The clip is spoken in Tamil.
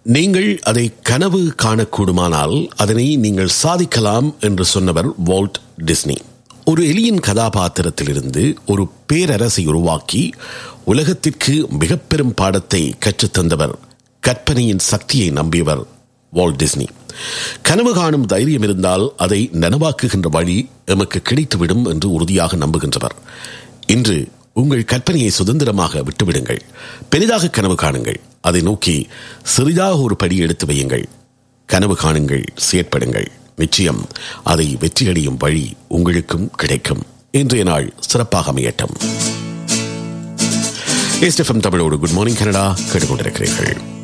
நீங்கள் அதை கனவு காணக்கூடுமானால் அதனை நீங்கள் சாதிக்கலாம் என்று சொன்னவர் வால்ட் டிஸ்னி ஒரு எலியின் கதாபாத்திரத்திலிருந்து ஒரு பேரரசை உருவாக்கி உலகத்திற்கு மிக பெரும் பாடத்தை கற்றுத்தந்தவர் கற்பனையின் சக்தியை நம்பியவர் வால்ட் டிஸ்னி கனவு காணும் தைரியம் இருந்தால் அதை நனவாக்குகின்ற வழி எமக்கு கிடைத்துவிடும் என்று உறுதியாக நம்புகின்றவர் இன்று உங்கள் கற்பனையை சுதந்திரமாக விட்டுவிடுங்கள் பெரிதாக கனவு காணுங்கள் அதை நோக்கி சிறிதாக ஒரு படி எடுத்து வையுங்கள் கனவு காணுங்கள் செயற்படுங்கள் நிச்சயம் அதை வெற்றியடையும் வழி உங்களுக்கும் கிடைக்கும் இன்றைய நாள் சிறப்பாக அமையட்டும் எஸ்எஃப்எம் தமிழோடு குட் மார்னிங் கனடா கேட்டுக்கொண்டிருக்கிறீர்கள்